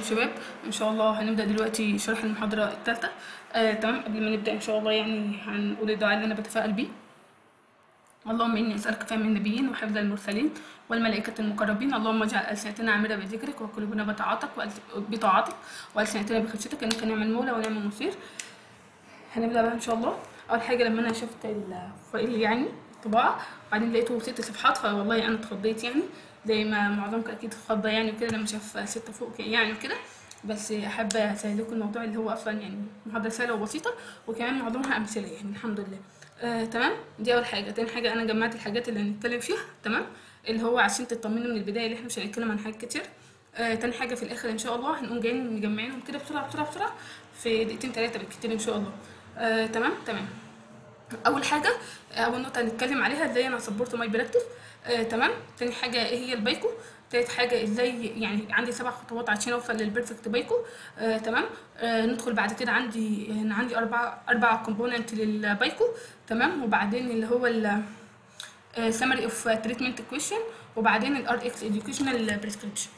شباب ان شاء الله هنبدا دلوقتي شرح المحاضره الثالثه آه تمام قبل ما نبدا ان شاء الله يعني هنقول الدعاء اللي انا بتفائل بيه اللهم اني اسالك فهم النبيين وحفظ المرسلين والملائكه المقربين اللهم اجعل السنتنا عامره بذكرك وقلوبنا بطاعتك وألس- بطاعتك والسنتنا بخشيتك انك نعم المولى ونعم النصير هنبدا بقى ان شاء الله اول حاجه لما انا شفت الفايل يعني الطباعه وبعدين لقيته ست صفحات فوالله انا اتخضيت يعني زي ما معظمكم اكيد اتخضى يعني وكده لما شاف ستة فوق يعني وكده بس احب اسهل لكم الموضوع اللي هو اصلا يعني محاضره سهله وبسيطه وكمان معظمها امثله يعني الحمد لله آه، تمام دي اول حاجه تاني حاجه انا جمعت الحاجات اللي هنتكلم فيها تمام اللي هو عشان تطمنوا من البدايه اللي احنا مش هنتكلم عن حاجات كتير آه، تاني حاجه في الاخر ان شاء الله هنقوم جايين مجمعينهم كده بسرعه بسرعه بسرعه في دقيقتين ثلاثه بالكتير ان شاء الله آه، تمام تمام اول حاجه اول نقطه هنتكلم عليها ازاي انا سبورت ماي براكتس آه، تمام تاني حاجه ايه هي البايكو تالت حاجه ازاي يعني عندي سبع خطوات عشان اوصل للبيرفكت بايكو آه، تمام آه، ندخل بعد كده عندي انا عندي اربع اربع كومبوننت للبايكو تمام وبعدين اللي هو ال سمري اوف تريتمنت كويشن وبعدين الار اكس educational بريسكريبشن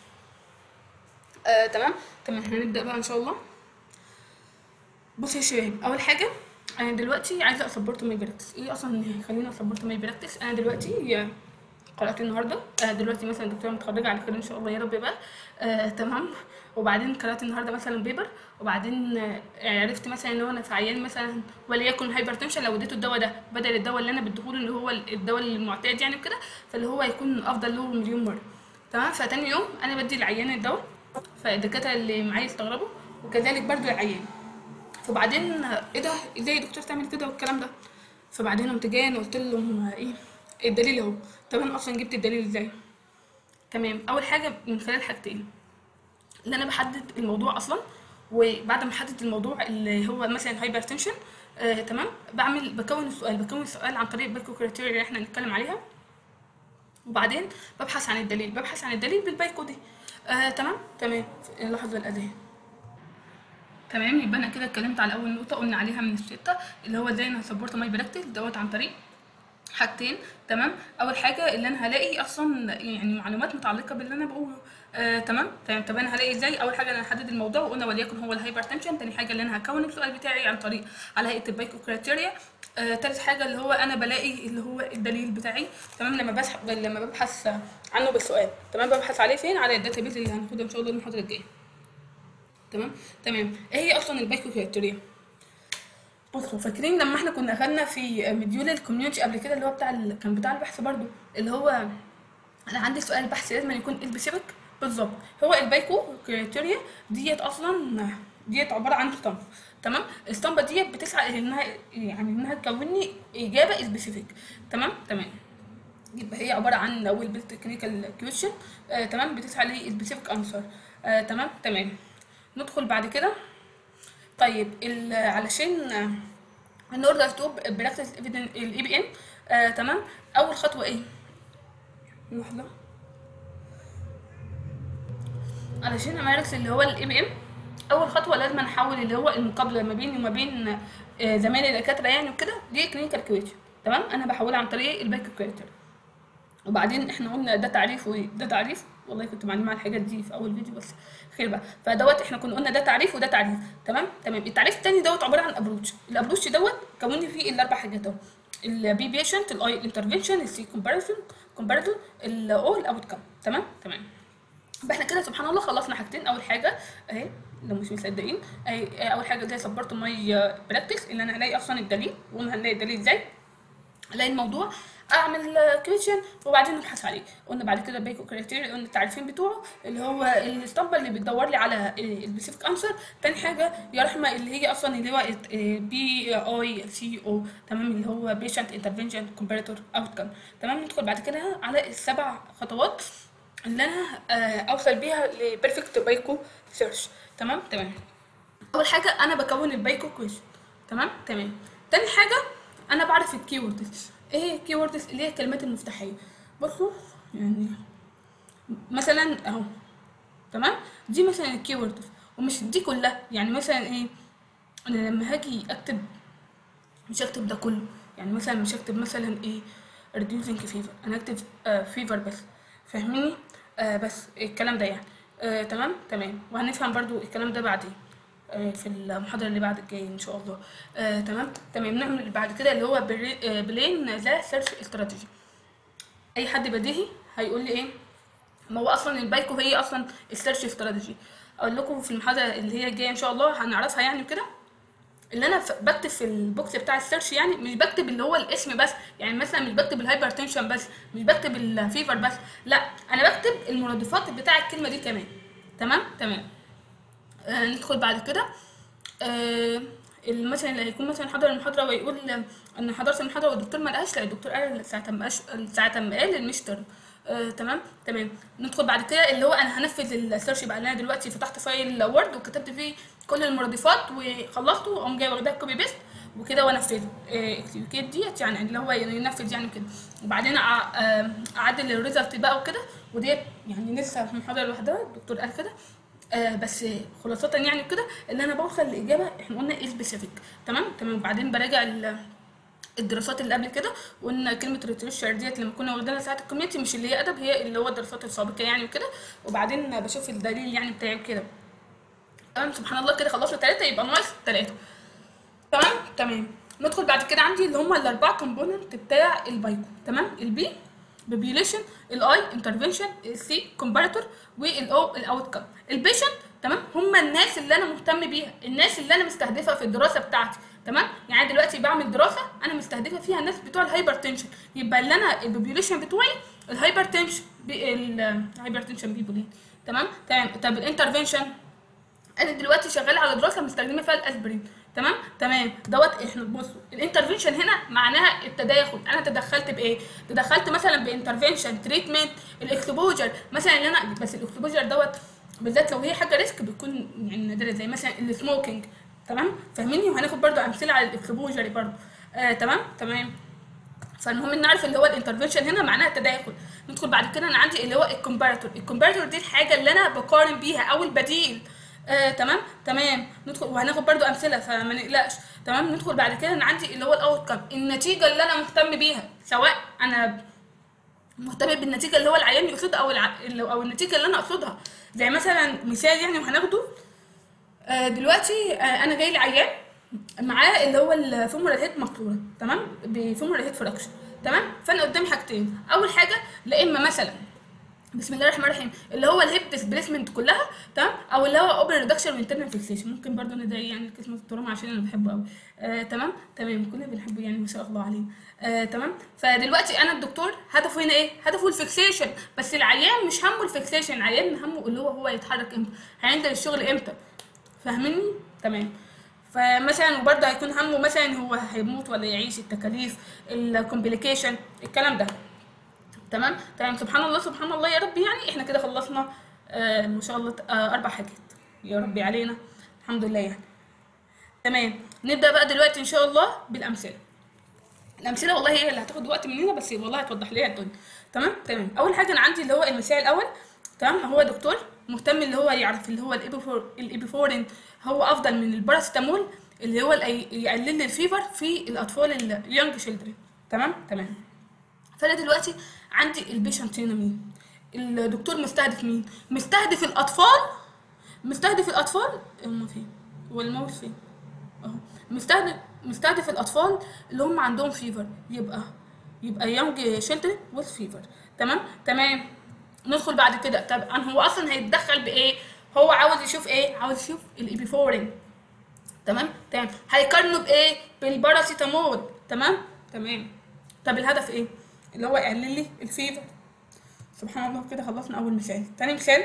تمام تمام هنبدا بقى ان شاء الله بص يا شباب اول حاجه انا دلوقتي عايزه اسبورت ماي براكتس ايه اصلا اللي هيخليني اسبورت ماي براكتس انا دلوقتي قرات النهارده آه دلوقتي مثلا دكتوره متخرجه على خير ان شاء الله يا رب بقى آه تمام وبعدين قرات النهارده مثلا بيبر وبعدين آه عرفت مثلا ان هو انا في عيان مثلا وليكن هايبرتنشن لو اديته الدواء ده بدل الدواء اللي انا بديهوله اللي هو الدواء المعتاد يعني وكده فاللي هو هيكون افضل له مليون مره تمام فتاني يوم انا بدي العيان الدواء فالدكاتره اللي معايا استغربوا وكذلك برضو العيان فبعدين ايه ده ازاي يا دكتور تعمل كده والكلام ده فبعدين قمت جايه قلت لهم ايه الدليل اهو طب انا اصلا جبت الدليل ازاي تمام اول حاجه من خلال حاجتين ان انا بحدد الموضوع اصلا وبعد ما احدد الموضوع اللي هو مثلا هايبر تنشن آه تمام بعمل بكون السؤال بكون السؤال عن طريق البايكو كريتيريا اللي احنا هنتكلم عليها وبعدين ببحث عن الدليل ببحث عن الدليل بالبايكو دي آه تمام تمام لحظه الاذان تمام يبقى انا كده اتكلمت على اول نقطه قلنا عليها من السته اللي هو ازاي انا هسبورت ماي براكتس دوت عن طريق حاجتين تمام اول حاجه اللي انا هلاقي اصلا يعني معلومات متعلقه باللي انا بقوله آه تمام تمام طب انا هلاقي ازاي اول حاجه انا هحدد الموضوع وقلنا وليكن هو الهايبر تنشن تاني حاجه اللي انا هكون السؤال بتاعي عن طريق على هيئه البايكو كريتيريا آه تالت حاجه اللي هو انا بلاقي اللي هو الدليل بتاعي تمام لما بسحب لما ببحث عنه بالسؤال تمام ببحث عليه فين على الداتابيز اللي هناخدها ان شاء الله المحاضره الجايه تمام تمام ايه هي اصلا البايكو كريتيريا بصوا فاكرين لما احنا كنا اخدنا في مديول الكوميونتي قبل كده اللي هو بتاع ال... كان بتاع البحث برضو اللي هو انا عندي سؤال بحث لازم يكون سبيسيفيك بالظبط هو البايكو كريتيريا ديت اصلا ديت عباره عن ستامب تمام الستامبه ديت بتسعى انها يعني انها تكون لي اجابه سبيسيفيك تمام تمام يبقى هي عباره عن لو التكنيكال كويشن آه تمام بتسعى لي سبيسيفيك انسر آه تمام تمام ندخل بعد كده طيب ال- علشان ان اوردر تو براكتس الاي بي ام تمام اول خطوه ايه لحظه علشان امارس اللي هو الاي بي ام اول خطوه لازم احول اللي هو المقابله ما بيني وما بين آه، زمايلي الدكاتره يعني وكده دي كلينيكال كويشن تمام انا بحولها عن طريق الباك كويتر وبعدين احنا قلنا ده تعريف وده تعريف والله كنت معلمه على الحاجات دي في اول فيديو بس خير بقى فدوت احنا كنا قلنا ده تعريف وده تعريف تمام تمام التعريف التاني دوت عباره عن ابروتش الابروتش دوت كون لي فيه الاربع حاجات اهو البي بيشنت الاي انترفنشن السي كومباريسون كومباريتون الاو الاوت كام تمام تمام يبقى احنا كده سبحان الله خلصنا حاجتين اول حاجه اهي لو مش مصدقين اهي اهي اول حاجه زي سبورت ماي براكتس ان انا هلاقي اصلا الدليل وقلنا هنلاقي الدليل ازاي الاقي الموضوع اعمل كويشن وبعدين نبحث عليه قلنا بعد كده البايكو كريتيريا قلنا التعريفين بتوعه اللي هو الاسطمبه اللي بتدور لي على السبيسيفيك انسر تاني حاجه يا رحمه اللي هي اصلا اللي هو بي اي سي او تمام اللي هو بيشنت انترفنشن كومباريتور اوت كام تمام ندخل بعد كده على السبع خطوات اللي انا آه، اوصل بيها لبيرفكت بايكو سيرش تمام تمام اول حاجه انا بكون البايكو كويشن تمام تمام تاني حاجه انا بعرف الكي ووردز ايه هي الكي ووردز اللي هي الكلمات المفتاحيه بصوا يعني مثلا اهو تمام دي مثلا الكي ووردز ومش دي كلها يعني مثلا ايه انا لما هاجي اكتب مش هكتب ده كله يعني مثلا مش هكتب مثلا ايه reducing fever انا هكتب فيفر بس فاهميني آه بس الكلام ده يعني آه تمام تمام وهنفهم برضو الكلام ده بعدين آه في المحاضرة اللي بعد الجاية ان شاء الله آه تمام تمام نعمل بعد كده اللي هو بري- آه، بلين ذا سيرش استراتيجي اي حد بديهي هيقول لي ايه ما هو اصلا البايكو هي اصلا السيرش استراتيجي اقول لكم في المحاضره اللي هي الجايه ان شاء الله هنعرفها يعني كده اللي انا ف- بكتب في البوكس بتاع السيرش يعني مش بكتب اللي هو الاسم بس يعني مثلا مش بكتب الهايبر تنشن بس مش بكتب الفيفر بس لا انا بكتب المرادفات بتاع الكلمه دي كمان تمام تمام آه ندخل بعد كده آه ال- مثلا اللي هيكون مثلا حضر المحاضره ويقول ان حضرت المحاضره والدكتور ما لقاش لا الدكتور قال ساعه ما قاش- ساعه ما قال المستر آه تمام تمام ندخل بعد كده اللي هو انا هنفذ السيرش بقى اللي انا دلوقتي فتحت فايل وورد وكتبت فيه كل المرادفات وخلصته واقوم جاي واخدها كوبي بيست وكده وانفذه اكتيفيكيت ديت يعني اللي هو ينفذ يعني كده وبعدين أع- آه، اعدل الريزلت بقى وكده وديت يعني لسه في محاضره لوحدها الدكتور قال كده آه بس خلاصة يعني كده ان انا بوصل لاجابه احنا قلنا ايه سبيسيفيك تمام تمام وبعدين براجع ال- الدراسات اللي قبل كده وان كلمه ريتريشر ديت لما كنا واخدينها ساعه الكوميونتي مش اللي هي ادب هي اللي هو الدراسات السابقه يعني وكده وبعدين بشوف الدليل يعني بتاعي كده تمام سبحان الله كده خلصنا ثلاثه يبقى ناقص ثلاثه تمام تمام ندخل بعد كده عندي اللي هم الاربعه كومبوننت بتاع البايكو تمام البي بوبيوليشن الاي انترفنشن السي كومباراتور والاو الاوت كام البيشنت تمام هم الناس اللي انا مهتم بيها الناس اللي انا مستهدفه في الدراسه بتاعتي تمام يعني دلوقتي بعمل دراسه انا مستهدفه فيها الناس بتوع الهايبر تنشن يبقى اللي انا البوبيوليشن بتوعي الهايبر تنشن الهايبر تنشن بيبول تمام تمام طب الانترفنشن انا دلوقتي شغال على دراسه مستخدمه فيها الاسبرين تمام تمام دوت احنا بصوا الانترفنشن هنا معناها التداخل انا تدخلت بايه تدخلت مثلا بانترفنشن تريتمنت الاكسبوجر مثلا اللي انا بس الاكسبوجر دوت بالذات لو هي حاجه ريسك بتكون يعني نادره زي مثلا السموكينج تمام فاهميني وهناخد برضو امثله على الاكسبوجر برضو آه تمام تمام فالمهم ان نعرف اللي هو الانترفنشن هنا معناها التداخل ندخل بعد كده انا عندي اللي هو الكومباراتور الكومباراتور دي الحاجه اللي انا بقارن بيها او البديل آه تمام تمام ندخل وهناخد برضو امثله فما نقلقش تمام ندخل بعد كده انا عندي اللي هو الاوت كام النتيجه اللي انا مهتم بيها سواء انا مهتم بالنتيجه اللي هو العيان يقصدها او الع... او النتيجه اللي انا اقصدها زي مثلا مثال يعني وهناخده آه، دلوقتي آه، انا جاي لي عيان معاه اللي هو الفيمورال هيد مقطوره تمام بفيمورال هيد فراكشن تمام فانا قدامي حاجتين اول حاجه لا اما مثلا بسم الله الرحمن الرحيم اللي هو الهيب ديسبيسمنت كلها تمام او اللي هو اوبن ريدكشن وانترنال فيكسيشن ممكن برضو ندعي يعني كلمه التروما عشان انا بحبه قوي آه تمام تمام كلنا بنحبه يعني ما شاء الله عليه آه تمام فدلوقتي انا الدكتور هدفه هنا ايه هدفه الفيكسيشن بس العيان مش همه الفيكسيشن العيان همه اللي هو هو يتحرك امتى هينزل الشغل امتى فاهميني تمام فمثلا وبرضه هيكون همه مثلا هو هيموت ولا يعيش التكاليف الكومبليكيشن الكلام ده تمام تمام سبحان الله سبحان الله يا رب يعني احنا كده خلصنا آه ما شاء الله آه اربع حاجات يا ربي علينا الحمد لله يعني تمام نبدا بقى دلوقتي ان شاء الله بالامثله الامثله والله هي اللي هتاخد وقت مننا بس والله هتوضح لنا الدنيا تمام تمام اول حاجه انا عندي اللي هو المثال الاول تمام هو دكتور مهتم اللي هو يعرف اللي هو الإيبوفور الإيبوفورين هو افضل من الباراسيتامول اللي هو الأي- يقلل لي الفيفر في الاطفال اليونج شيلدرن تمام تمام فانا دلوقتي عندي البيشنت هنا مين الدكتور مستهدف مين مستهدف الاطفال مستهدف الاطفال هم فين هو الماوس فين اهو مستهدف مستهدف الاطفال اللي هم عندهم فيفر يبقى يبقى يونج شيلدرن وذ فيفر تمام تمام ندخل بعد كده طب أنا هو اصلا هيتدخل بايه هو عاوز يشوف ايه عاوز يشوف الايبيفورين تمام تمام هيقارنه بايه بالباراسيتامول تمام تمام طب الهدف ايه اللي هو يقلل لي الفيفر سبحان الله كده خلصنا اول مثال تاني مثال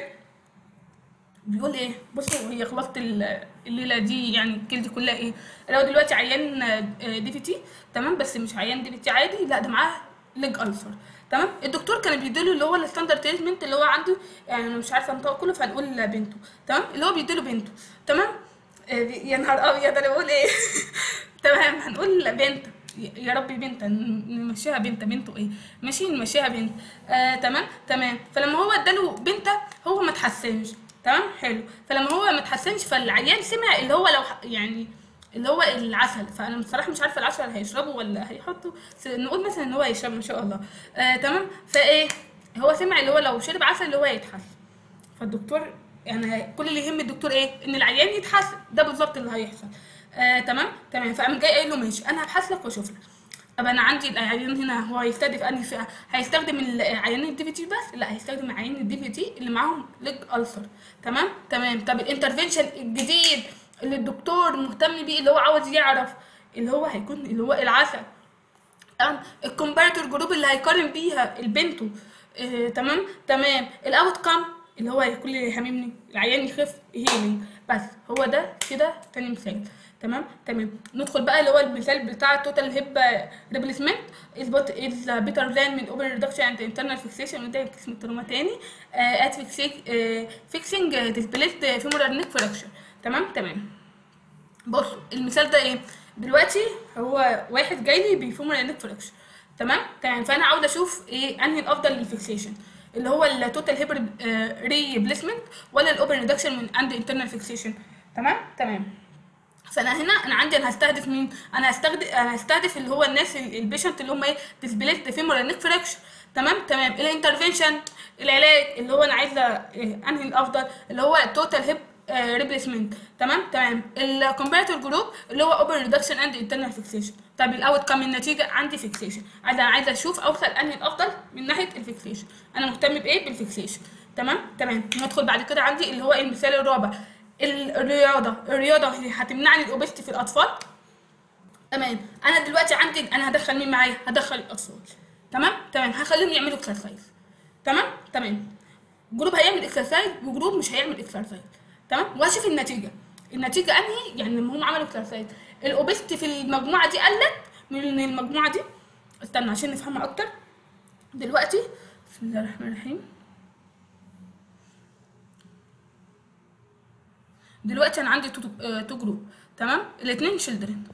بيقول ايه بصوا هي خلاصه ال- الليله دي يعني الكلمه دي كلها ايه لو دلوقتي عيان دي في تي تمام بس مش عيان دي في تي عادي لا ده معاه ليج السر تمام الدكتور كان بيديله اللي هو الستاندرد تريتمنت اللي هو عنده يعني أنا مش عارفه انطق كله فهنقول بنته تمام اللي هو بيديله بنته تمام آه، يا نهار ابيض انا بقول ايه تمام هنقول بنت يا ربي بنت نمشيها بنت بنته ايه ماشي نمشيها بنت آه تمام تمام فلما هو اداله بنت هو ما اتحسنش تمام حلو فلما هو ما اتحسنش فالعيان سمع اللي هو لو ح- يعني اللي هو العسل فانا بصراحه مش عارفه العسل هيشربه ولا هيحطه س- نقول مثلا ان هو يشرب ما شاء الله آه تمام فايه هو سمع اللي هو لو شرب عسل اللي هو يتحسن فالدكتور يعني كل اللي يهم الدكتور ايه ان العيان يتحسن ده بالظبط اللي هيحصل آه تمام تمام فقام جاي قايل له ماشي انا هبحث لك واشوف لك طب انا عندي العيان هنا هو هيستهدف انهي فئه هيستخدم العيانين الدي في تي بس لا هيستخدم العيانين الدي في تي اللي معاهم ليج ألسر تمام تمام طب الانترفنشن الجديد اللي الدكتور مهتم بيه اللي هو عاوز يعرف اللي هو هيكون اللي هو العسل تمام الكومباريتور جروب اللي هيقارن بيها البنتو آه تمام تمام الاوت كام اللي هو كل اللي هاممني العيان يخف هيلينج بس هو ده كده تاني مثال تمام تمام ندخل بقى اللي هو المثال بتاع التوتال هيب ريبليسمنت اثبات از بيتر ذان من اوبن ريدكشن اند انترنال فيكسيشن وده اسم التروما تاني ات فيكسينج ديسبليت فيمورال نيك فراكشر تمام تمام بصوا المثال ده ايه دلوقتي هو واحد جاي لي بفيمورال نيك فراكشر تمام تمام فانا عاوز اشوف ايه انهي الافضل للفيكسيشن اللي هو التوتال هيب ريبليسمنت ولا الاوبن ريدكشن من عند انترنال فيكسيشن تمام تمام فانا هنا انا عندي انا هستهدف مين انا هستهدف انا هستهدف اللي هو الناس البيشنت اللي هم ايه ديسبليت فيمورال نيك فراكشر تمام تمام الانترفنشن العلاج اللي هو انا عايزه إيه انهي الافضل اللي هو التوتال هيب ريبليسمنت تمام تمام الكومباريتور جروب اللي هو اوبن ريدكشن اند انترنال فيكسيشن طب الاوت كام النتيجه عندي فيكسيشن عايزه انا عايزه اشوف اوصل انهي الافضل من ناحيه الفيكسيشن انا مهتم بايه بالفيكسيشن تمام تمام ندخل بعد كده عندي اللي هو المثال الرابع الرياضه الرياضه هي هتمنعني الاوبستي في الاطفال تمام انا دلوقتي عندي انا هدخل مين معايا هدخل الاطفال تمام تمام هخليهم يعملوا اكسرسايز تمام تمام جروب هيعمل اكسرسايز وجروب مش هيعمل اكسرسايز تمام وهشوف النتيجه النتيجه انهي يعني لما هم عملوا اكسرسايز الاوبستي في المجموعه دي قلت من المجموعه دي استنى عشان نفهمها اكتر دلوقتي بسم الله الرحمن الرحيم دلوقتي انا عندي تو, تو جروب تمام الاثنين شيلدرن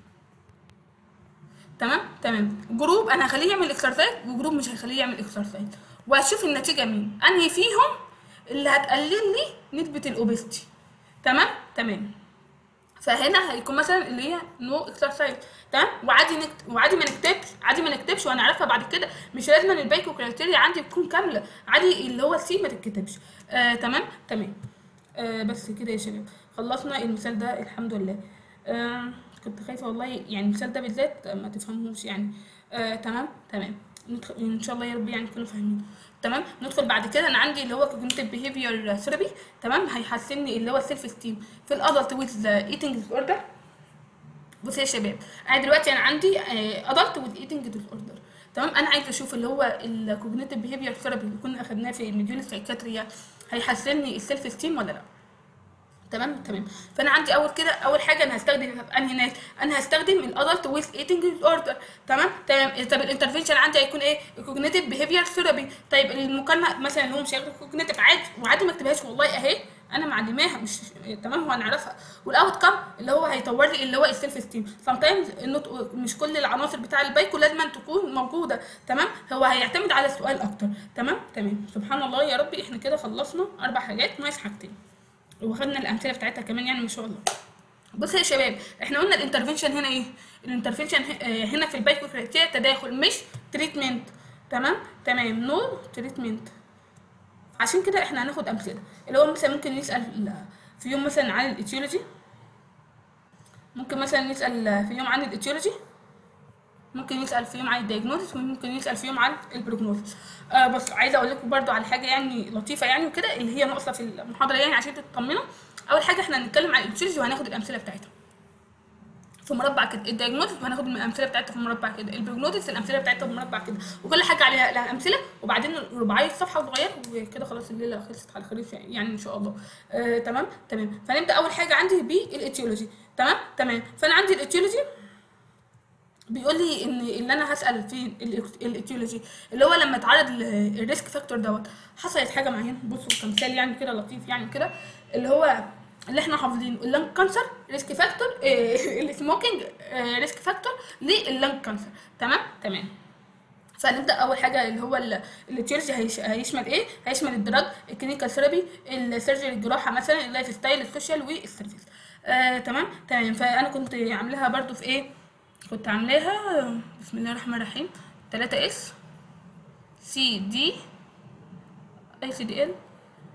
تمام تمام جروب انا هخليه يعمل اكسرسايز وجروب مش هخليه يعمل اكسرسايز وهشوف النتيجه مين انهي فيهم اللي هتقلل لي نسبه الاوبستي تمام تمام فهنا هيكون مثلا اللي هي نو اكسرسايز تمام وعادي نكت... وعادي ما نكتبش عادي ما نكتبش وهنعرفها بعد كده مش لازم البايكو كرايتيريا عندي تكون كامله عادي اللي هو السي ما تتكتبش آه تمام تمام آه بس كده يا شباب خلصنا المثال ده الحمد لله آه كنت خايفه والله يعني المثال ده بالذات ما تفهموش يعني آه تمام تمام ندخل ان شاء الله يا رب يعني تكونوا فاهمين تمام ندخل بعد كده انا عندي اللي هو كوجنيتيف بيهيفير ثيرابي تمام هيحسنني اللي هو السيلف استيم في الادلت ويز ايتنج ديس اوردر بصوا يا شباب انا دلوقتي انا عندي ادلت ويز ايتنج ديس اوردر تمام انا عايزه اشوف اللي هو الكوجنيتيف بيهيفير ثيرابي اللي كنا اخدناه في المديول السايكاتريا هيحسنني السيلف استيم ولا لا تمام تمام فانا عندي اول كده اول حاجه انا هستخدم انهي ناس انا هستخدم الادلت ويز ايتنج اوردر تمام تمام طب الانترفنشن عندي هيكون ايه الكوجنيتيف بيهيفير ثيرابي طيب المكالمه مثلا اللي هو مش هياخد كوجنيتيف عادي وعادي ما اكتبهاش والله اهي انا معلماها مش تمام وهنعرفها والاوت كام اللي هو هيطور لي اللي هو السيلف استيم سام تايمز مش كل العناصر بتاع البايكو لازم تكون موجوده تمام هو هيعتمد على السؤال اكتر تمام تمام سبحان الله يا ربي احنا كده خلصنا اربع حاجات ناقص حاجتين وخدنا الامثله بتاعتها كمان يعني ما شاء الله بصوا يا شباب احنا قلنا الانترفنشن هنا ايه الانترفنشن هنا في البايكو كريتيريا تداخل مش تريتمنت تمام تمام نو تريتمنت عشان كده احنا هناخد امثله اللي هو مثلا ممكن نسال في يوم مثلا عن الايتيولوجي ممكن مثلا نسال في يوم عن الايتيولوجي ممكن يسال في يوم عن الدايجنوستس وممكن يسال في يوم عن البروجنوستس آه بس عايزه اقول لكم برده على حاجه يعني لطيفه يعني وكده اللي هي ناقصه في المحاضره يعني عشان تطمنوا اول حاجه احنا هنتكلم عن الايتيولوجي وهناخد الامثله بتاعتها في مربع كده الدايجنوستس وهناخد الامثله بتاعتها في مربع كده البروجنوستس الامثله بتاعتها في مربع كده وكل حاجه عليها لها امثله وبعدين رباعيه صفحه صغيره وكده خلاص الليله خلصت على خير يعني ان شاء الله آه تمام تمام فنبدا اول حاجه عندي بالايتيولوجي تمام تمام فانا عندي الايتيولوجي بيقول لي ان اللي انا هسال في الايتيولوجي اللي هو لما اتعرض للريسك فاكتور دوت حصلت حاجه معينه بصوا كمثال يعني كده لطيف يعني كده اللي هو اللي احنا حافظينه اللنج كانسر ريسك فاكتور السموكينج ريسك فاكتور لللنج كانسر تمام تمام فنبدا اول حاجه اللي هو التيولوجي هيشمل ايه هيشمل الدراج الكلينيكال ثيرابي السيرجري الجراحه مثلا اللايف ستايل السوشيال والسيرفيس آه تمام تمام فانا كنت عاملاها برده في ايه كنت عاملاها بسم الله الرحمن الرحيم 3 اس سي دي اي سي دي ال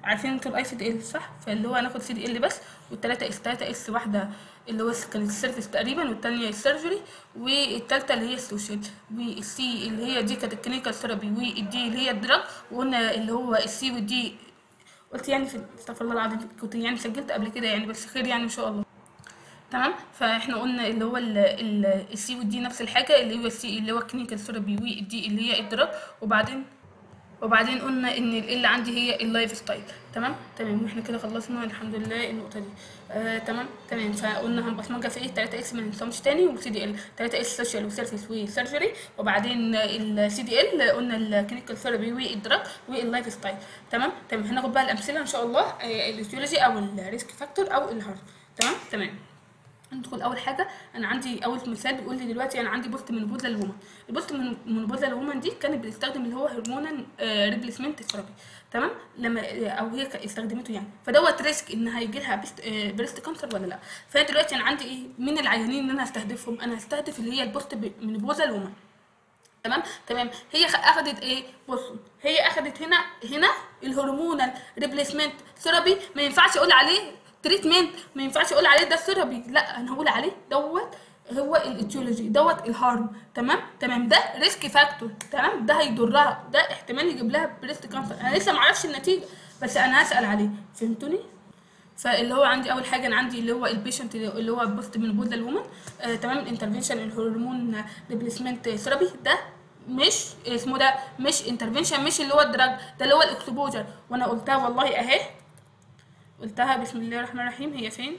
عارفين انتوا الاي سي دي ال صح فاللي هو هناخد سي دي ال بس والتلاتة اس تلاتة اس واحدة اللي هو كانت السيرفيس تقريبا والتانية السيرجري والتالتة اللي هي السوشيال والسي اللي هي دي كانت الكلينيكال ثيرابي والدي اللي هي الدراج وقلنا اللي هو السي والدي قلت يعني في استغفر الله العظيم كنت يعني سجلت قبل كده يعني بس خير يعني ان شاء الله تمام فاحنا قلنا اللي هو السي والدي نفس الحاجه اللي هو السي اللي هو الكلينيكال ثيرابي والدي اللي هي الدراج وبعدين وبعدين قلنا ان ال عندي هي اللايف ستايل تمام تمام واحنا كده خلصنا الحمد لله النقطه دي آه تمام تمام فقلنا هنبصمجها في ايه 3 اس ما ننساهمش تاني والسي دي ال 3 اس سوشيال وسيرفيس وسيرجري وبعدين السي دي ال قلنا الكلينيكال ثيرابي والدراج واللايف ستايل تمام تمام هناخد بقى الامثله ان شاء الله آه الايديولوجي او الريسك فاكتور او الهارت تمام تمام ندخل اول حاجه انا عندي اول مثال بيقول لي دلوقتي انا عندي بوست منبوذه للومن البوست منبوذه للومن دي كانت بتستخدم اللي هو هرمونال ريبليسمنت ثيرابي تمام لما او هي استخدمته يعني فدوت ريسك ان هيجي لها بريست كانسر ولا لا فدلوقتي انا عندي ايه من العيانين اللي انا هستهدفهم انا هستهدف اللي هي البوست منبوذه للومن تمام تمام هي اخدت ايه بصوا هي اخدت هنا هنا الهرمونال ريبليسمنت ثيرابي ما ينفعش اقول عليه تريتمنت ما ينفعش اقول عليه ده ثيرابي لا انا هقول عليه دوت هو الايتيولوجي دوت الهارم تمام تمام ده ريسك فاكتور تمام ده هيضرها ده احتمال يجيب لها بريست كانسر انا لسه ما اعرفش النتيجه بس انا هسال عليه فهمتوني فاللي هو عندي اول حاجه انا عندي اللي هو البيشنت اللي هو بوست من بود للومن آه تمام الانترفنشن الهرمون ريبليسمنت ثيرابي ده مش اسمه ده مش انترفنشن مش اللي هو الدراج ده اللي هو الاكسبوجر وانا قلتها والله اهي قلتها بسم الله الرحمن الرحيم هي فين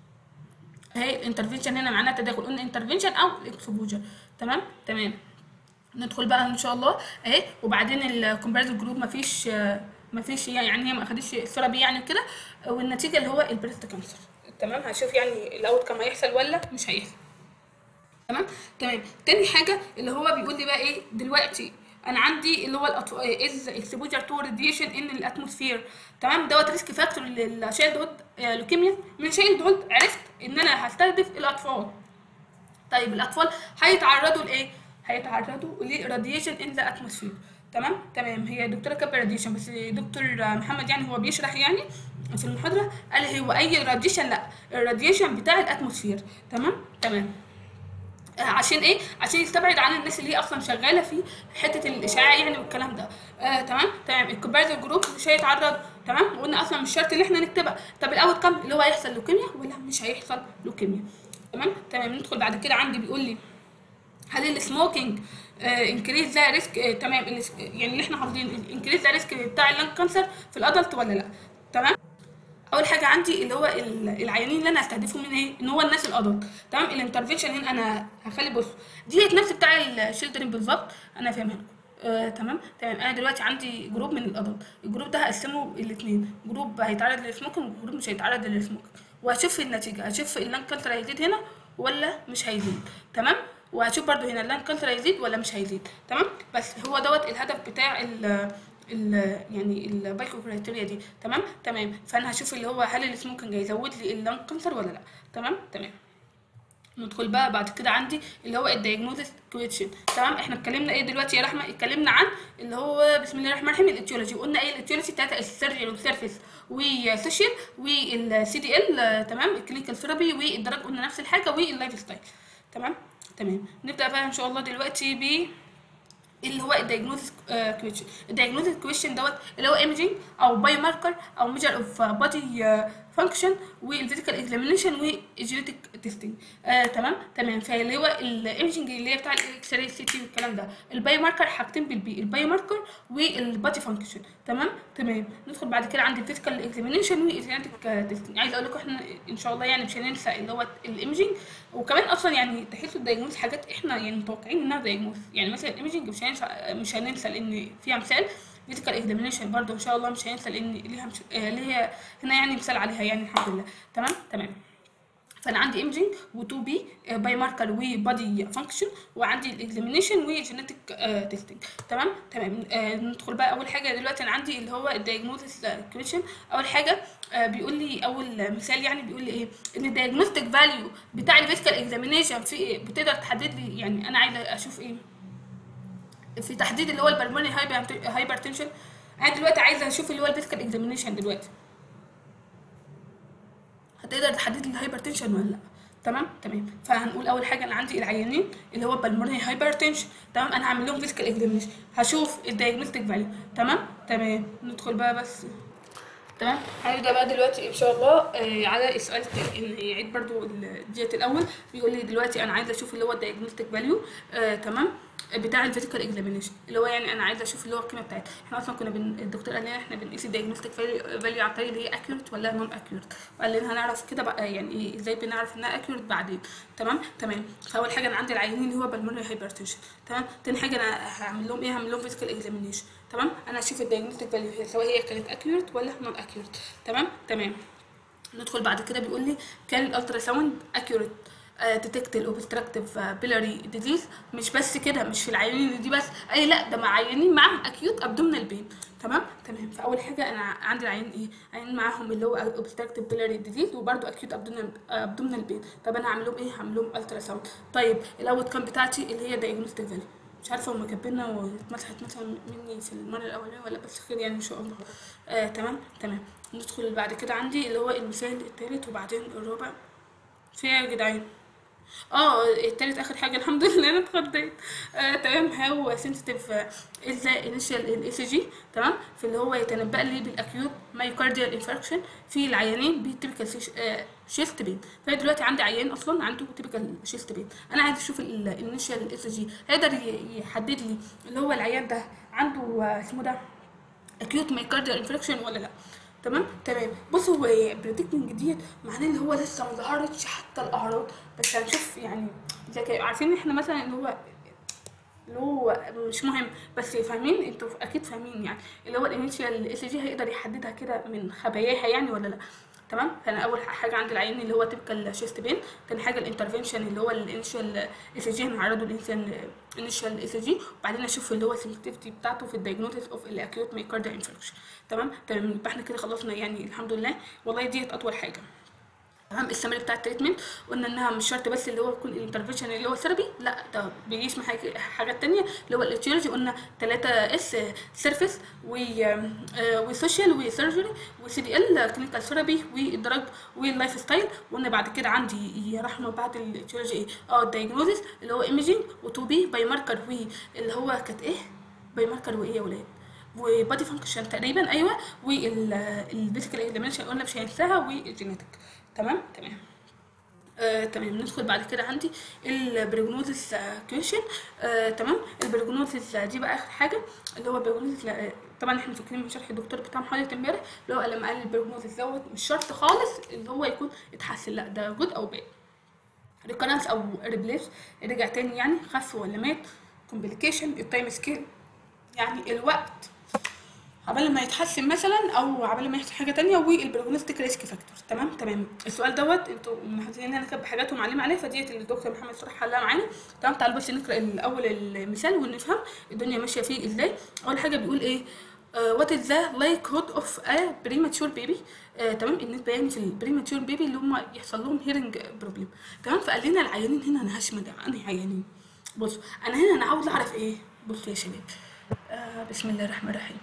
اهي الانترفنشن هنا معناها تداخل قلنا انترفنشن او اكسبوجر تمام تمام ندخل بقى ان شاء الله اهي وبعدين الكومباريتيف جروب مفيش مفيش يعني هي ما اخدتش ثيرابي يعني كده والنتيجه اللي هو البريست كانسر تمام هشوف يعني الاوت كام هيحصل ولا مش هيحصل تمام تمام تاني حاجه اللي هو بيقول لي بقى ايه دلوقتي انا عندي اللي هو الاكسبوجر تو راديشن ان الاتموسفير تمام دوت ريسك فاكتور للشايلد هود لوكيميا من شايلد هود عرفت ان انا هستهدف الاطفال طيب الاطفال هيتعرضوا لايه هيتعرضوا لراديشن ان ذا اتموسفير تمام تمام هي دكتوره كابي راديشن بس دكتور محمد يعني هو بيشرح يعني في المحاضره قال هو اي راديشن لا الراديشن بتاع الاتموسفير تمام تمام عشان ايه عشان يستبعد عن الناس اللي هي اصلا شغاله في حته الاشعاع يعني والكلام ده آه تمام تمام الكومباريتيف جروب مش هيتعرض تمام وقلنا اصلا مش شرط ان احنا نكتبها طب الاوت كام اللي هو هيحصل لوكيميا ولا مش هيحصل لوكيميا تمام تمام ندخل بعد كده عندي بيقول لي هل السموكينج انكريز ذا ريسك تمام يعني اللي احنا حافظين انكريز ذا ريسك بتاع اللنج كانسر في الادلت ولا لا تمام اول حاجه عندي اللي هو العيانين اللي انا هستهدفهم من ايه ان هو الناس الادلت تمام الانترفنشن هنا انا هخلي بص ديت نفس بتاع الشيلدرن بالظبط انا فاهمها لكم آه، تمام تمام انا دلوقتي عندي جروب من الادلت الجروب ده هقسمه الاثنين جروب هيتعرض للسموكينج وجروب مش هيتعرض للسموكينج وهشوف النتيجه هشوف اللانج كانسر هيزيد هنا ولا مش هيزيد تمام وهشوف برضو هنا اللانج كانسر هيزيد ولا مش هيزيد تمام بس هو دوت الهدف بتاع ال ال يعني البايكو كرايتيريا دي تمام تمام فانا هشوف اللي هو هل السموكينج هيزود لي اللانج كانسر ولا لا تمام تمام ندخل بقى بعد كده عندي اللي هو الدايجنوزيس كويشن تمام احنا اتكلمنا ايه دلوقتي يا رحمه اتكلمنا عن اللي هو بسم الله الرحمن الرحيم الايتيولوجي قلنا ايه الايتيولوجي بتاعتها السيرجري والسيرفيس والسوشيال والسي دي ال تمام الكلينيكال ثيرابي والدرج قلنا نفس الحاجه واللايف ستايل تمام تمام نبدا بقى ان شاء الله دلوقتي ب اللي هو الدايجنوستيك كويشن الدايجنوستيك كويشن دوت اللي هو ايمجينج او بايو ماركر او ميجر اوف بادي فانكشن والفيزيكال اكزامينيشن والجينيتك تيستنج آه تمام تمام فاللي هو الايمجينج اللي هي بتاع الاكس راي سي تي والكلام ده البايو ماركر حاجتين بالبي البايو ماركر والبادي فانكشن تمام تمام ندخل بعد كده عند الفيزيكال اكزامينيشن والجينيتك تيستنج عايز اقول لكم احنا ان شاء الله يعني مش هننسى اللي هو الايمجينج وكمان اصلا يعني تحسوا الدايجنوز حاجات احنا يعني متوقعين انها دايجنوز يعني مثلا الايمجينج مش هننسى مش هننسى لان فيها مثال فيزيكال اكزامينيشن برضه ان شاء الله مش هننسى لان ليها مش... آه ليها هنا يعني مثال عليها يعني الحمد لله تمام تمام فانا عندي ايمجينج و2 بي باي ماركر وبادي فانكشن وعندي الاكزامينيشن وجينيتك تيستنج تمام تمام آه ندخل بقى اول حاجه دلوقتي انا عندي اللي هو الدايجنوستس كويشن اول حاجه آه بيقول لي اول مثال يعني بيقول لي ايه ان الدايجنوستيك فاليو بتاع الفيزيكال اكزامينيشن في إيه؟ بتقدر تحدد لي يعني انا عايزه اشوف ايه في تحديد اللي هو البلمونري هايبر تنشن انا دلوقتي عايزه اشوف اللي هو الفيزيكال اكزامينيشن دلوقتي هتقدر تحدد لي الهايبرتنشن ولا لا تمام تمام فهنقول اول حاجه انا عندي العيانين اللي هو بالمرني هايبرتنشن تمام انا هعمل لهم فيزيكال اكزامينيشن هشوف الدايجنوستيك فاليو تمام تمام ندخل بقى بس تمام هنبدا بقى دلوقتي ان شاء الله آه على السؤال التاني ان يعيد برضو ال- ديت الاول بيقول لي دلوقتي انا عايزه اشوف اللي هو الدايجنوستيك فاليو آه تمام بتاع الفيزيكال اكزامينيشن اللي هو يعني انا عايزه اشوف اللي هو القيمه بتاعتها احنا اصلا كنا بن... الدكتور قال لنا احنا بنقيس الدايجنوستيك فاليو على الطريقه اللي هي اكيوريت ولا نون اكيوريت وقال لنا هنعرف كده بقى يعني ايه ازاي بنعرف انها اكيوريت بعدين تمام تمام فاول حاجه انا عندي العيانين اللي هو بالمونري هايبرتنشن تمام تاني حاجه انا هعمل لهم ايه هعمل لهم فيزيكال اكزامينيشن تمام انا اشوف الدايجنوستيك فاليو هي سواء هي كانت اكيوريت ولا نون اكيوريت تمام تمام ندخل بعد كده بيقول لي كان الالترا ساوند اكيوريت ديتكت الاوبستراكتيف بيلاري ديزيز مش بس كده مش في العيانين دي بس اي لا ده مع عيانين معاهم اكيوت ابدومينال بين تمام تمام فاول حاجه انا عندي العيان ايه عيان معاهم اللي هو اوبستراكتيف بيلاري ديزيز وبرده اكيوت ابدومينال ابدومينال بين طب انا هعمل لهم ايه هعمل لهم الترا ساوند طيب الاوت كام بتاعتي اللي هي دايجنوستيك فاليو مش عارفه هما كاتبينها واتمسحت مثلا مني في المره الاولانيه ولا بس خير يعني ان شاء الله آه تمام تمام ندخل بعد كده عندي اللي هو المثال التالت وبعدين الرابع في إيه يا جدعان اه التالت اخر حاجه الحمد لله انا اتخضيت آه تمام هو سنسيتيف از ذا انيشال الاي سي جي تمام في اللي هو يتنبأ لي بالاكيوت مايوكارديال انفاركشن في العيانين بالتيبيكال شيست بين فهي دلوقتي عندي عيان اصلا عنده تيبيكال شيست بين انا عايز اشوف الانيشال الاي سي جي هيقدر ي- يحدد لي اللي هو العيان ده عنده آه، اسمه ده اكيوت مايوكارديال انفكشن ولا لا تمام تمام بص هو بريدكتنج ديت معناه ان هو لسه ما ظهرتش حتى الاعراض بس هنشوف يعني زي كده عارفين احنا مثلا ان هو اللي هو مش مهم بس فاهمين انتوا اكيد فاهمين يعني اللي هو الانيشال اس جي هيقدر يحددها كده من خباياها يعني ولا لا تمام فانا اول حاجه عند العيان اللي هو تبقى شيست بين تاني حاجه الانترفنشن اللي هو الانيشال اس جي هنعرضه الانسان انيشال اس جي وبعدين اشوف اللي هو السلكتيفيتي بتاعته في الدايجنوستس اوف الاكيوت مايكارديال انفكشن تمام تمام يبقى احنا كده خلصنا يعني الحمد لله والله ديت اطول حاجه تمام السمري بتاع التريتمنت قلنا انها مش شرط بس اللي هو يكون الانترفنشن اللي هو ثيرابي لا ده بيجيش مع حاجة- حاجات تانية اللي هو الاتيولوجي قلنا 3 اس سيرفيس وسوشيال وسيرجري وسي دي ال كلينيكال ثيرابي والدراج واللايف ستايل وقلنا بعد كده عندي يا رحمه بعد الاتيولوجي ايه اه الدايجنوزيس اللي هو ايميجينج و2 بي باي ماركر واللي هو كانت ايه باي ماركر وايه يا ولاد وبادي فانكشن تقريبا ايوه والفيزيكال اكزامينشن قلنا مش هننساها والجينيتك تمام تمام آه، تمام ندخل بعد كده عندي البريجنوزيس كويشن آه، تمام البريجنوزيس دي بقى اخر حاجه اللي هو البريجنوزيس آه، طبعا احنا فاكرين من شرح الدكتور بتاع محاضره امبارح اللي هو لما قال البريجنوزيس دوت مش شرط خالص اللي هو يكون اتحسن لا ده جود او باد ريكورنس او ريبليس رجع تاني يعني خف ولا مات كومبليكيشن التايم سكيل يعني الوقت عبال ما يتحسن مثلا او عبال ما يحصل حاجه تانية والبروجنوستيك ريسك فاكتور تمام تمام السؤال دوت انتوا محددين انا كاتبه حاجات ومعلمه عليها فديت اللي الدكتور محمد صلاح حلها معانا تمام تعالوا بس نقرا الاول المثال ونفهم الدنيا ماشيه فيه ازاي اول حاجه بيقول ايه وات از ذا لايكهود اوف ا بريماتشور بيبي تمام النسبه يعني في البريماتشور بيبي اللي هم يحصل لهم هيرنج بروبلم تمام فقال لنا العيانين هنا انا هشمل انهي عيانين بصوا انا هنا انا عاوز اعرف ايه بصوا يا شباب آه بسم الله الرحمن الرحيم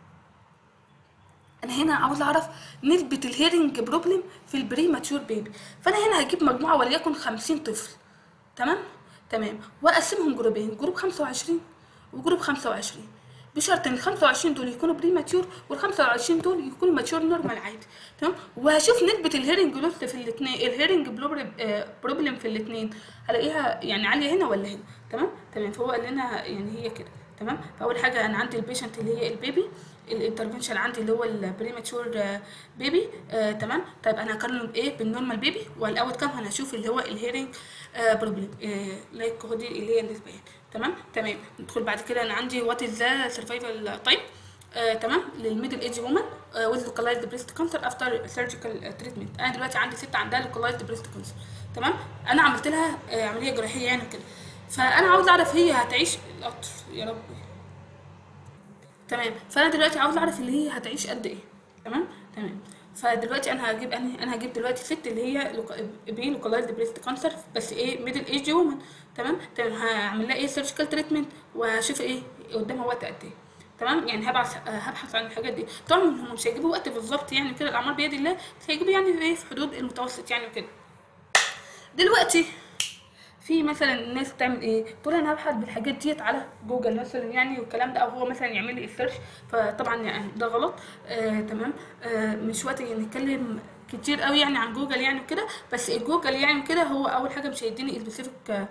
انا هنا عاوز اعرف نسبة الهيرنج بروبلم في البري ماتشور بيبي فانا هنا هجيب مجموعة وليكن خمسين طفل تمام تمام واقسمهم جروبين جروب خمسة وعشرين وجروب خمسة وعشرين بشرط ان ال 25 دول يكونوا بري ماتيور وال 25 دول يكونوا ماتيور نورمال عادي تمام وهشوف نسبة الهيرنج لوس في الاثنين الهيرنج بروبلم في الاثنين هلاقيها يعني عالية هنا ولا هنا تمام تمام فهو قال لنا يعني هي كده تمام فاول حاجه انا عندي البيشنت اللي هي البيبي الانترفنشن عندي اللي هو البريماتشور بيبي آه تمام طيب انا هقارنه بايه بالنورمال بيبي والاوت كام انا هشوف اللي هو الهيرنج آه بروبلم آه لايك هو دي اللي هي النسبه يعني تمام تمام ندخل بعد كده انا عندي وات از ذا سرفايفل تايم آه تمام للميدل ايج وومن ويز لوكالايزد بريست كانسر افتر سيرجيكال تريتمنت انا دلوقتي عندي ست عندها لوكالايزد بريست كانسر تمام انا عملت لها آه عمليه جراحيه يعني كده فانا عاوز اعرف هي هتعيش القطر يا رب تمام فانا دلوقتي عاوز اعرف اللي هي هتعيش قد ايه تمام تمام فدلوقتي انا هجيب انا انا هجيب دلوقتي ست اللي هي بي لوكالايزد بريست كانسر بس ايه ميدل ايج وومن تمام تمام هعمل لها ايه سيرجيكال تريتمنت وهشوف ايه قدامها وقت قد ايه تمام يعني هبحث هبحث عن الحاجات دي طبعا هم مش هيجيبوا وقت بالظبط يعني كده الاعمار بيد الله بس هيجيبوا يعني ايه في حدود المتوسط يعني وكده دلوقتي في مثلا الناس بتعمل ايه تقول انا هبحث بالحاجات ديت على جوجل مثلا يعني والكلام ده او هو مثلا يعمل لي السيرش فطبعا يعني ده غلط آه تمام آه مش وقت يعني نتكلم كتير قوي يعني عن جوجل يعني وكده بس الجوجل يعني كده هو اول حاجه مش هيديني سبيسيفيك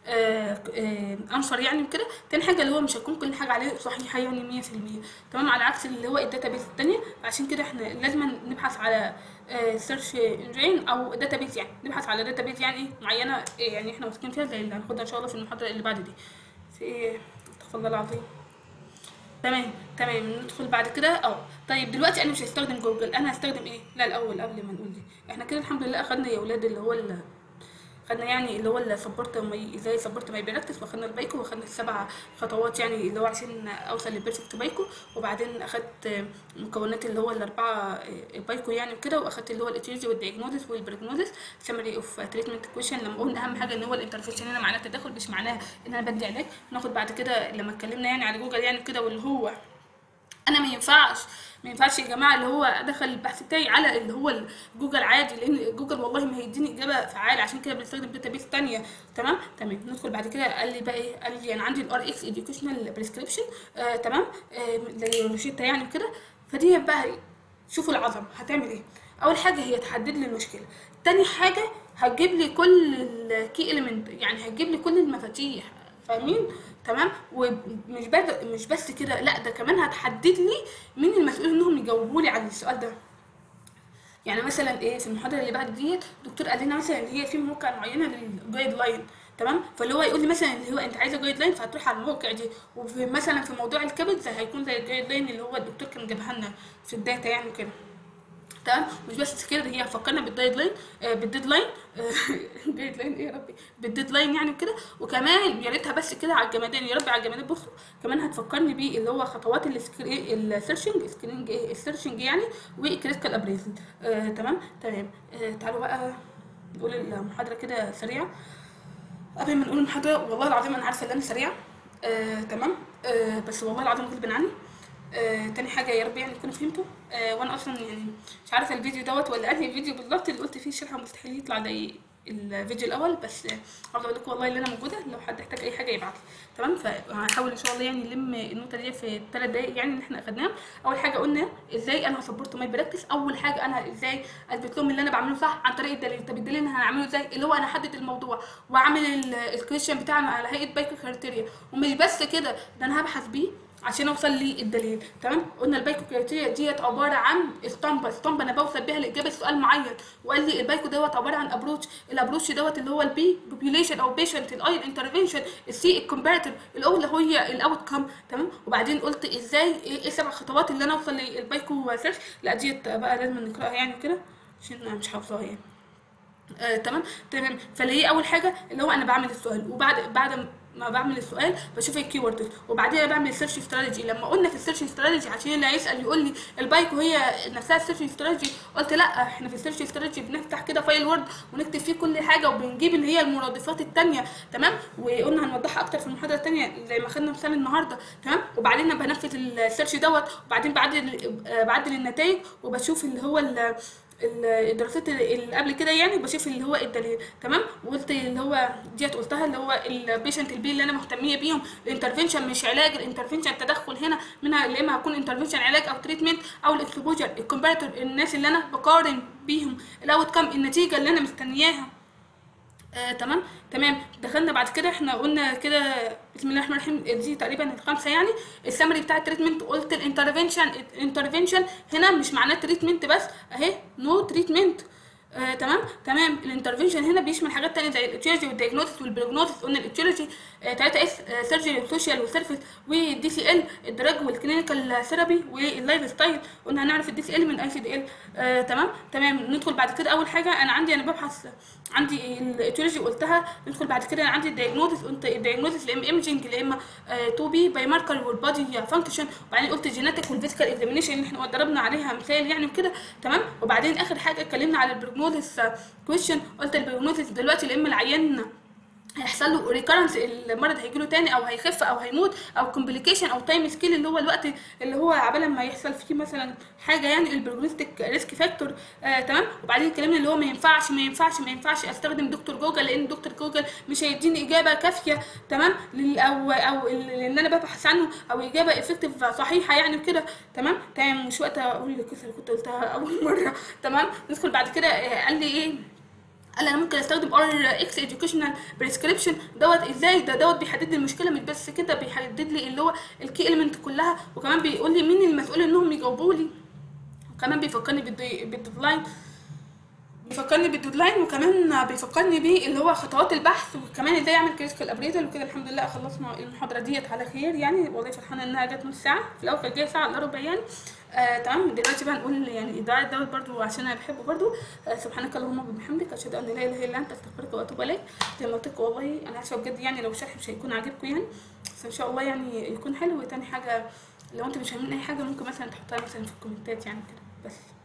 انسر يعني وكده تاني حاجه اللي هو مش هيكون كل حاجه عليه صحيحه يعني 100% تمام على عكس اللي هو الداتابيس التانية عشان كده احنا لازم نبحث على سيرش انجين او داتابيس يعني نبحث على داتابيس يعني معينه يعني احنا واثقين فيها زي اللي هناخدها ان شاء الله في المحاضره اللي بعد دي في استغفر الله العظيم تمام تمام ندخل بعد كده اه طيب دلوقتي انا مش هستخدم جوجل انا هستخدم ايه لا الاول قبل ما نقول دي احنا كده الحمد لله اخدنا يا اولاد اللي هو ال خدنا يعني اللي هو السبورت مي ازاي سبورت ماي براكتس واخدنا البايكو واخدنا السبع خطوات يعني اللي هو عشان اوصل للبيرفكت بايكو وبعدين اخدت مكونات اللي هو الاربعه بايكو يعني وكده واخدت اللي هو الاتيولوجي والدياجنوزس والبريجنوزس سمري اوف تريتمنت كويشن لما قلنا اهم حاجه ان هو الانترفيشن هنا معناه تدخل مش معناها ان انا بدي علاج ناخد بعد كده لما اتكلمنا يعني على جوجل يعني كده واللي هو انا ما ينفعش ما ينفعش يا جماعه اللي هو ادخل البحث بتاعي على اللي هو جوجل عادي لان جوجل والله ما هيديني اجابه فعاله عشان كده بنستخدم داتابيس ثانيه تمام تمام ندخل بعد كده قال لي بقى ايه قال لي انا عندي الار اكس اديوكيشنال بريسكريبشن آه تمام آه زي روشيتا يعني كده فدي بقى شوفوا العظمه هتعمل ايه اول حاجه هي تحدد لي المشكله تاني حاجه هتجيب لي كل الكي اليمنت يعني هتجيب لي كل المفاتيح فاهمين تمام ومش بد... مش بس كده لا ده كمان هتحدد لي مين المسؤول انهم يجاوبوا لي عن السؤال ده يعني مثلا ايه في المحاضره اللي بعد ديت الدكتور قال لنا مثلا ان هي في مواقع معينه للجايد لاين تمام فاللي هو يقول لي مثلا اللي هو انت عايزه جايد لاين فهتروح على الموقع دي وفي مثلا في موضوع الكبد زي هيكون زي الجايد لاين اللي هو الدكتور كان جابها لنا في الداتا يعني كده تمام مش بس كده هي فكرنا بالديد لاين آه بالديدلاين آه الديد لاين ايه يا ربي بالديدلاين يعني كده وكمان يا ريتها بس كده على الجمادين يا ربي على الجمادين بصوا كمان هتفكرني بيه اللي هو خطوات السيرشنج سكرينج ايه السيرشنج يعني وكريتيكال ابريزل آه تمام تمام آه تعالوا بقى نقول المحاضره كده سريعه قبل ما نقول المحاضره والله العظيم انا عارفه ان انا سريعه آه تمام آه بس والله العظيم غصب عني آه تاني حاجه يا رب يعني تكونوا فهمتوا آه وانا اصلا يعني مش عارفه الفيديو دوت ولا انهي فيديو بالظبط اللي قلت فيه الشرح مستحيل يطلع زي الفيديو الاول بس آه عاوزه اقول لكم والله اللي انا موجوده لو حد احتاج اي حاجه يبعت لي تمام فهحاول ان شاء الله يعني نلم النقطه دي في ثلاث دقايق يعني اللي احنا اخدناها اول حاجه قلنا ازاي انا هسبورت ماي براكتس اول حاجه انا ازاي اثبت لهم اللي انا بعمله صح عن طريق الدليل طب الدليل انا هعمله ازاي اللي هو انا احدد الموضوع واعمل الكويشن بتاعنا على هيئه بايكو كريتيريا ومش بس كده ده انا هبحث بيه عشان اوصل للدليل تمام قلنا البايكو كريتيريا ديت عباره عن اسطمبه اسطمبه انا بوصل بيها لاجابه سؤال معين وقال لي البايكو دوت عباره عن ابروتش الابروتش دوت اللي هو البي بوبيوليشن او بيشنت الاي الانترفنشن السي الكومباريتور الاو اللي هي الاوت كام تمام وبعدين قلت ازاي ايه السبع خطوات اللي انا اوصل للبايكو سيرش لا ديت بقى لازم نقراها يعني كده عشان انا مش حافظاها يعني آه تمام تمام فاللي هي اول حاجه اللي هو انا بعمل السؤال وبعد بعد ما بعمل السؤال بشوف الكيورد وبعدين بعمل سيرش استراتيجي لما قلنا في السيرش استراتيجي عشان اللي هيسال يقول لي البايكو هي نفسها السيرش استراتيجي قلت لا احنا في السيرش استراتيجي بنفتح كده فايل وورد ونكتب فيه كل حاجه وبنجيب اللي هي المرادفات الثانيه تمام وقلنا هنوضحها اكتر في المحاضره الثانيه زي ما خدنا مثال النهارده تمام وبعدين بنفذ السيرش دوت وبعدين بعدل بعدل النتائج وبشوف اللي هو الدراسات اللي قبل كده يعني بشوف اللي هو الدليل تمام وقلت اللي هو ديت قلتها اللي هو البيشنت البي اللي انا مهتميه بيهم الانترفنشن مش علاج الانترفنشن التدخل هنا منها يا اما هكون انترفنشن علاج او تريتمنت او الاكسبوجر الكومباريتور الناس اللي انا بقارن بيهم الاوت كام النتيجه اللي انا مستنياها آه، تمام تمام دخلنا بعد كده احنا قلنا كده بسم الله الرحمن الرحيم دي تقريبا الخمسه يعني السمري بتاع التريتمنت قلت الانترفنشن الانترفنشن هنا مش معناه تريتمنت بس اهي نو تريتمنت آه، تمام تمام الانترفنشن هنا بيشمل حاجات تانية زي الاتيولوجي والدياجنوستس والبروجنوستس قلنا الاتيولوجي 3 اس سيرجري وسوشيال وسيرفيس والدي سي ال الدراج والكلينيكال ثيرابي واللايف ستايل قلنا هنعرف الدي سي ال من اي سي دي ال تمام تمام ندخل بعد كده اول حاجه انا عندي انا ببحث عندي الاتيولوجي قلتها ندخل بعد كده انا عندي الدياجنوستس قلت الدياجنوستس يا اما ايمجنج يا اما 2 بي باي ماركر والبادي فانكشن وبعدين قلت الجيناتيك والفيزيكال اكزامينيشن اللي احنا ضربنا عليها مثال يعني وكده تمام وبعدين اخر حاجه اتكلمنا على البروجنوستس كويشن قلت البروجنوستس دلوقتي يا اما العيان هيحصل له ريكارنس المرض هيجي له تاني او هيخف او هيموت او كومبليكيشن او تايم سكيل اللي هو الوقت اللي هو عبال ما يحصل فيه مثلا حاجه يعني البروجنوستيك ريسك فاكتور آه تمام وبعدين اتكلمنا اللي هو ما ينفعش ما ينفعش ما ينفعش استخدم دكتور جوجل لان دكتور جوجل مش هيديني اجابه كافيه تمام لل- او او اللي انا ببحث عنه او اجابه افكتيف صحيحه يعني وكده تمام تمام مش وقت اقول القصه اللي كنت قلتها اول مره تمام ندخل بعد كده آه، قال لي ايه قال انا ممكن استخدم ار اكس educational بريسكريبشن دوت ازاي ده دوت بيحدد لي المشكله مش بس كده بيحدد لي اللي هو الكي اليمنت كلها وكمان بيقول لي مين المسؤول انهم يجاوبوا لي وكمان بيفكرني بالدي- بالديدلاين بيفكرني بالديدلاين وكمان بيفكرني بيه اللي هو خطوات البحث وكمان ازاي اعمل كريتيكال ابريزل وكده الحمد لله خلصنا المحاضره ديت على خير يعني والله فرحانه انها جت نص ساعه في الاول كانت جايه ساعه الا ربع يعني آه تمام دلوقتي بقى نقول يعني الايداع دوت برضو عشان انا بحبه برضو آه سبحانك اللهم وبحمدك اشهد ان لا اله الا انت استغفرك واتوب اليك زي ما قلت لكم والله انا اسفه بجد يعني لو الشرح مش هيكون عاجبكم يعني بس ان شاء الله يعني يكون حلو وتاني حاجه لو انتوا مش فاهمين اي حاجه ممكن مثلا تحطها مثلا في الكومنتات يعني كده بس